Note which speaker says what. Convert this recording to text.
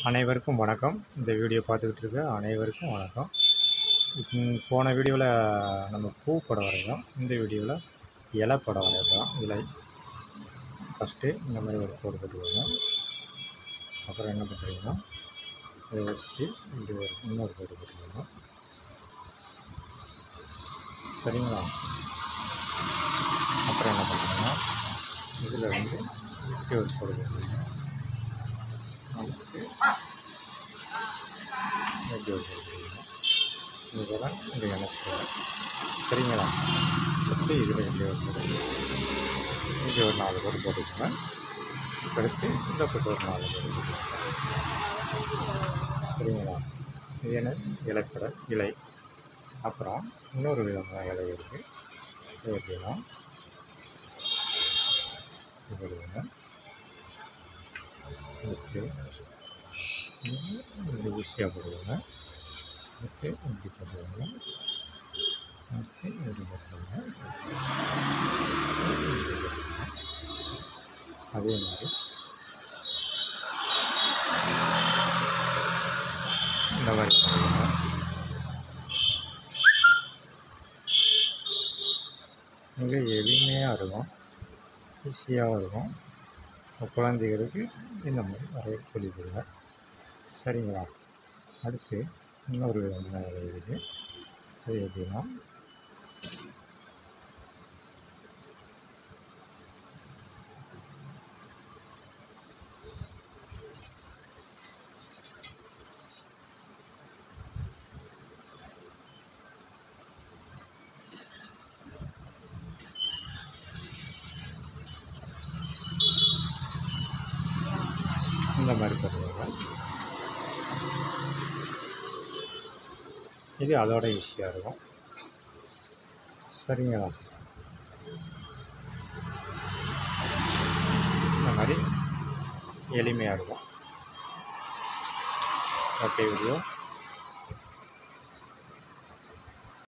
Speaker 1: அனைவருக்கும் வணக்கம் இந்த வீடியோ பார்த்துக்கிட்டு இருக்க அனைவருக்கும் வணக்கம் ம், போன வீடியோவில் நம்ம பூ படம் வரைஞ்சோம் இந்த வீடியோவில் இலை படம் வரைகிறோம் இலை ஃபஸ்ட்டு இந்த மாதிரி ஒரு கோடு போட்டுக்கோங்க அப்புறம் என்ன பண்ணுறீங்கன்னா இதை வச்சுட்டு இப்படி ஒரு இன்னொரு கோடு போட்டுக்கோங்க சரிங்களா அப்புறம் என்ன பண்ணுறீங்கன்னா இதில் வந்து இப்படி ஒரு கோடு போட்டுக்கோங்க அதுக்கு இப்படி ஒரு கோடு போட்டுக்கோங்க இதெல்லாம் இந்த எனக்கு சரிங்களா ஃபஸ்ட்டு இதில் இப்படி ஒரு கோடு இங்கே ஒரு நாலு கோடு போட்டுக்கோங்க அடுத்து இந்த பக்கம் ஒரு நாலு கோடு போட்டுக்கோங்க சரிங்களா இது என்ன இலைப்பட இலை அப்புறம் இன்னொரு விதமான இலை இருக்குது இது எப்படின்னா இது எடுங்க ஓகே இப்படி ஈஸியாக போடுவாங்க ஓகே இப்படி போடுவாங்க ஓகே இப்படி போட்டுருவாங்க அதே மாதிரி இந்த மாதிரி பண்ணுவாங்க மிக எளிமையாக இருக்கும் ஈஸியாகவும் இருக்கும் இப்போ குழந்தைகளுக்கு இந்த மாதிரி வரைய சொல்லிக் கொடுங்க சரிங்களா அடுத்து இன்னொரு விதமான வேலை இருக்குது அது எப்படின்னா இந்த மாதிரி பண்ணுவாங்க இது அதோட ஈஸியாக இருக்கும் சரிங்களா இந்த மாதிரி எளிமையாக இருக்கும் ஓகே வீடியோ